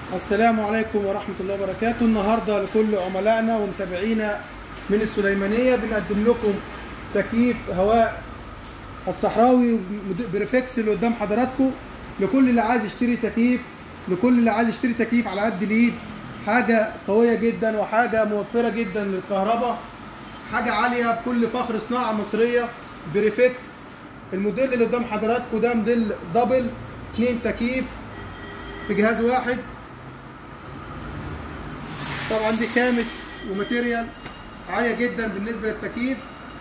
السلام عليكم ورحمة الله وبركاته النهاردة لكل عملائنا ومتابعينا من السليمانية بنقدم لكم تكييف هواء الصحراوي بريفكس اللي قدام حضراتكم لكل اللي عايز يشتري تكييف لكل اللي عايز يشتري تكييف على قد اليد حاجة قوية جدا وحاجة موفرة جدا للكهرباء حاجة عالية بكل فخر صناعة مصرية بريفكس الموديل اللي قدام حضراتكم ده موديل دبل اتنين تكييف في جهاز واحد طبعا دي خامة وماتيريال عالية جدا بالنسبة للتكييف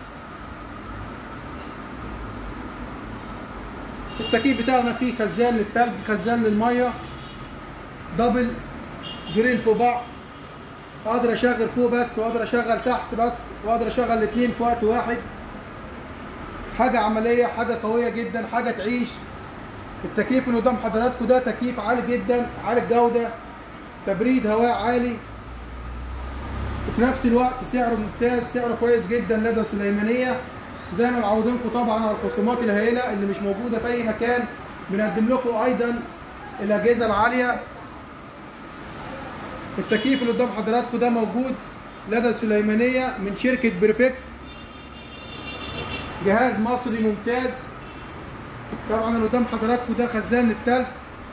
التكييف بتاعنا فيه خزان للتلج خزان للمية دبل جريل فوق بعض اقدر اشغل فوق بس واقدر اشغل تحت بس واقدر اشغل الاثنين في وقت واحد حاجة عملية حاجة قوية جدا حاجة تعيش التكييف اللي قدام حضراتكم ده تكييف عالي جدا عالي الجودة تبريد هواء عالي وفي نفس الوقت سعره ممتاز سعره كويس جدا لدى سليمانية زي ما معودينكم طبعا على الخصومات الهائلة اللي مش موجودة في أي مكان بنقدم لكم أيضا الأجهزة العالية التكييف اللي قدام حضراتكم ده موجود لدى سليمانية من شركة بريفكس جهاز مصري ممتاز طبعا اللي قدام حضراتكم ده خزان للتلج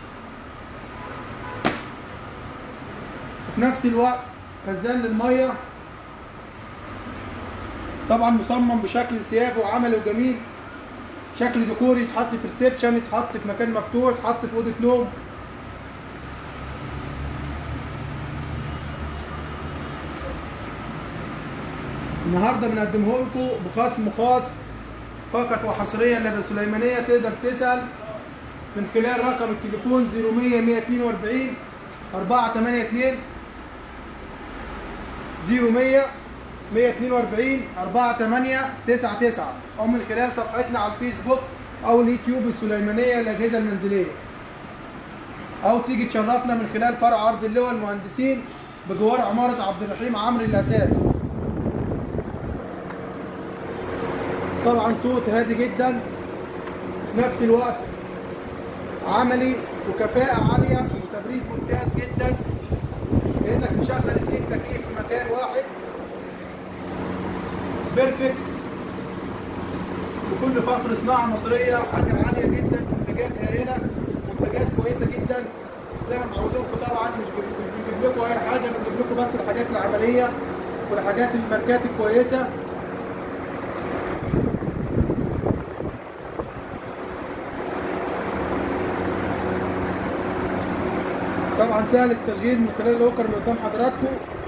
وفي نفس الوقت خزان للميه طبعا مصمم بشكل انسيابي وعملي وجميل شكل ديكوري يتحط في ريسبشن يتحط في مكان مفتوح يتحط في اوضه نوم النهارده بنقدمه لكم بخصم خاص فقط وحصريا لدى سليمانيه تقدر تسال من خلال رقم التليفون 0100 142 482 0100 142 4899 او من خلال صفحتنا على الفيسبوك او اليوتيوب السليمانيه للاجهزه المنزليه او تيجي تشرفنا من خلال فرع عرض اللواء المهندسين بجوار عماره عبد الرحيم عمرو الاساس طبعا صوت هادي جدا في نفس الوقت عملي وكفاءة عالية وتبريد ممتاز جدا لانك مشغل اتنين تكييف في مكان واحد بيرفكس بكل فخر صناعة مصرية حاجة عالية جدا منتجات هائلة منتجات كويسة جدا زي ما معودينكم طبعا مش مش بنجيب لكم اي حاجة بنجيب لكم بس الحاجات العملية والحاجات الماركات الكويسة طبعا سهل التشغيل من خلال الوكر اللي قدام حضراتكم